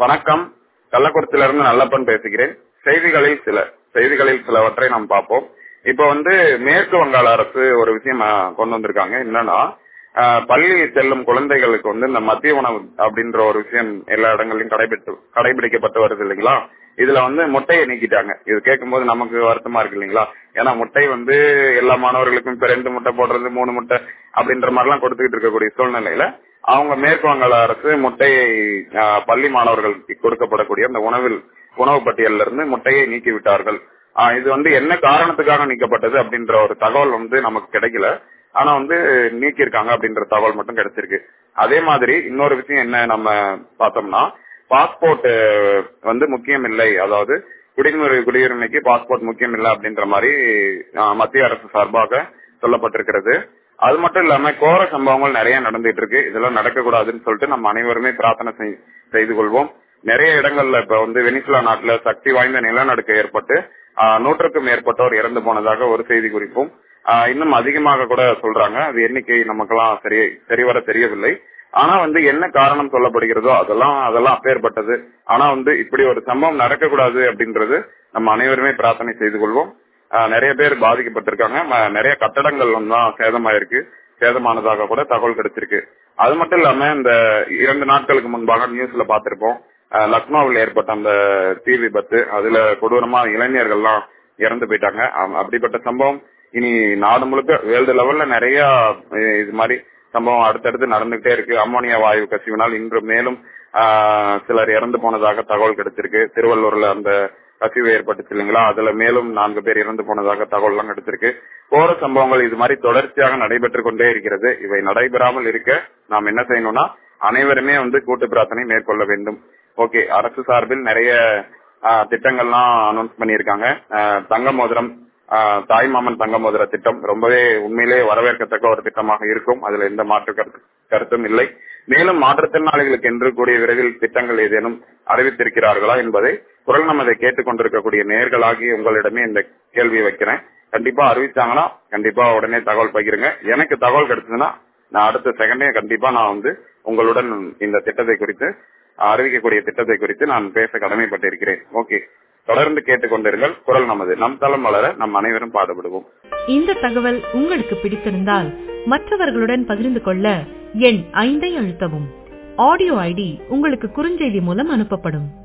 வணக்கம் கள்ளக்குறிச்சியிலிருந்து நல்லப்பன் பேசுகிறேன் செய்திகளில் சில செய்திகளில் சிலவற்றை நாம் பார்ப்போம் இப்ப வந்து மேற்கு வங்காள அரசு ஒரு விஷயம் ஆ, கொண்டு வந்திருக்காங்க என்னன்னா ஆ, பள்ளி செல்லும் குழந்தைகளுக்கு வந்து இந்த மதிய உணவு அப்படின்ற ஒரு விஷயம் எல்லா இடங்களிலும் கடைபிடித்து கடைபிடிக்கப்பட்டு வருது இல்லைங்களா இதுல வந்து முட்டையை நீக்கிட்டாங்க இது கேட்கும்போது நமக்கு வருத்தமா இருக்கு இல்லைங்களா ஏன்னா முட்டை வந்து எல்லா மாணவர்களுக்கும் இப்ப ரெண்டு முட்டை போடுறது மூணு முட்டை அப்படின்ற மாதிரி எல்லாம் கொடுத்துக்கிட்டு இருக்கக்கூடிய சூழ்நிலையில அவங்க மேற்கு வங்காள அரசு முட்டையை ஆ, பள்ளி மாணவர்களுக்கு கொடுக்கப்படக்கூடிய அந்த உணவில் உணவு பட்டியல்ல இருந்து முட்டையை நீக்கி விட்டார்கள் ஆ, இது வந்து என்ன காரணத்துக்காக நீக்கப்பட்டது அப்படின்ற ஒரு தகவல் வந்து நமக்கு கிடைக்கல ஆனா வந்து நீக்கியிருக்காங்க அப்படின்ற தகவல் மட்டும் கிடைச்சிருக்கு அதே மாதிரி இன்னொரு விஷயம் என்ன நம்ம பார்த்தோம்னா பாஸ்போர்ட் வந்து முக்கியம் இல்லை அதாவது குடிமுறை குடியுரிமைக்கு பாஸ்போர்ட் முக்கியம் இல்லை அப்படின்ற மாதிரி ஆ, மத்திய அரசு சார்பாக சொல்லப்பட்டிருக்கிறது அது மட்டும் இல்லாம கோர சம்பவங்கள் நிறைய நடந்துட்டு இருக்கு இதெல்லாம் நடக்கக்கூடாதுன்னு சொல்லிட்டு நம்ம அனைவருமே பிரார்த்தனை செய்- செய்து கொள்வோம் நிறைய இடங்கள்ல இப்ப வந்து வெனிசுலா நாட்டுல சக்தி வாய்ந்த நிலநடுக்கம் ஏற்பட்டு ஆ, நூற்றுக்கும் மேற்பட்டோர் இறந்து போனதாக ஒரு செய்தி குறிப்பும் ஆ, இன்னும் அதிகமாக கூட சொல்றாங்க அது எண்ணிக்கை நமக்கெல்லாம் சரி சரிவர தெரியவில்லை ஆனா வந்து என்ன காரணம் சொல்லப்படுகிறதோ அதெல்லாம் அதெல்லாம் அப்பேற்பட்டது ஆனா வந்து இப்படி ஒரு சம்பவம் நடக்கக்கூடாது அப்படின்றது நம்ம அனைவருமே பிரார்த்தனை செய்து கொள்வோம் ஆஹ் நிறைய பேர் பாதிக்கப்பட்டிருக்காங்க ம- நிறைய கட்டடங்கள் தான் சேதமாயிருக்கு சேதமானதாக கூட தகவல் கிடைச்சிருக்கு அது மட்டும் இல்லாம இந்த இரண்டு நாட்களுக்கு முன்பாக நியூஸ்ல பார்த்திருப்போம் ஆஹ் லக்னோவில் ஏற்பட்ட அந்த தீ விபத்து அதுல கொடூரமா இளைஞர்கள்லாம் இறந்து போயிட்டாங்க அம்- அப்படிப்பட்ட சம்பவம் இனி நாடு முழுக்க வேர்ல்டு லெவல்ல நிறைய அஹ், இது மாதிரி சம்பவம் அடுத்தடுத்து நடந்துகிட்டே இருக்கு அம்மோனியா வாயு கசிவினால் இன்று மேலும் ஆஹ், சிலர் இறந்து போனதாக தகவல் கிடைச்சிருக்கு திருவள்ளூர்ல அந்த கசிவு ஏற்பட்டுச்சு இல்லைங்களா அதுல மேலும் நான்கு பேர் இறந்து போனதாக தகவல் எல்லாம் கிடைச்சிருக்கு போற சம்பவங்கள் இது மாதிரி தொடர்ச்சியாக நடைபெற்று கொண்டே இருக்கிறது இவை நடைபெறாமல் இருக்க நாம் என்ன செய்யணும்னா அனைவருமே வந்து கூட்டு பிரார்த்தனை மேற்கொள்ள வேண்டும் ஓகே அரசு சார்பில் நிறைய ஆஹ், திட்டங்கள்லாம் அனௌன்ஸ் பண்ணியிருக்காங்க ஆஹ், தங்க மோதிரம் ஆஹ், தாய்மாமன் தங்க மோதிர திட்டம் ரொம்பவே உண்மையிலே வரவேற்கத்தக்க ஒரு திட்டமாக இருக்கும் அதுல எந்த மாற்று கருத்து கருத்தும் இல்லை மேலும் மாற்றுத்திறனாளிகளுக்கு என்று கூடிய விரைவில் திட்டங்கள் ஏதேனும் அறிவித்திருக்கிறார்களா என்பதை குரல் நமதை கேட்டுக்கொண்டிருக்கக்கூடிய நேர்களாகி உங்களிடமே இந்த கேள்வியை வைக்கிறேன் கண்டிப்பா அறிவிச்சாங்கன்னா கண்டிப்பா உடனே தகவல் பகிருங்க எனக்கு தகவல் கிடைச்சதுன்னா நான் அடுத்த செகண்டே கண்டிப்பா நான் வந்து உங்களுடன் இந்த திட்டத்தை குறித்து அறிவிக்கக்கூடிய திட்டத்தை குறித்து நான் பேச கடமைப்பட்டிருக்கிறேன் ஓகே தொடர்ந்து கேட்டுக்கொண்டிருங்கள் குரல் நமது நம் தளம் வளர நம் அனைவரும் பாடுபடுவோம் இந்த தகவல் உங்களுக்கு பிடித்திருந்தால் மற்றவர்களுடன் பகிர்ந்து கொள்ள எண் ஐந்தை அழுத்தவும் ஆடியோ ஐடி உங்களுக்கு குறுஞ்செய்தி மூலம் அனுப்பப்படும்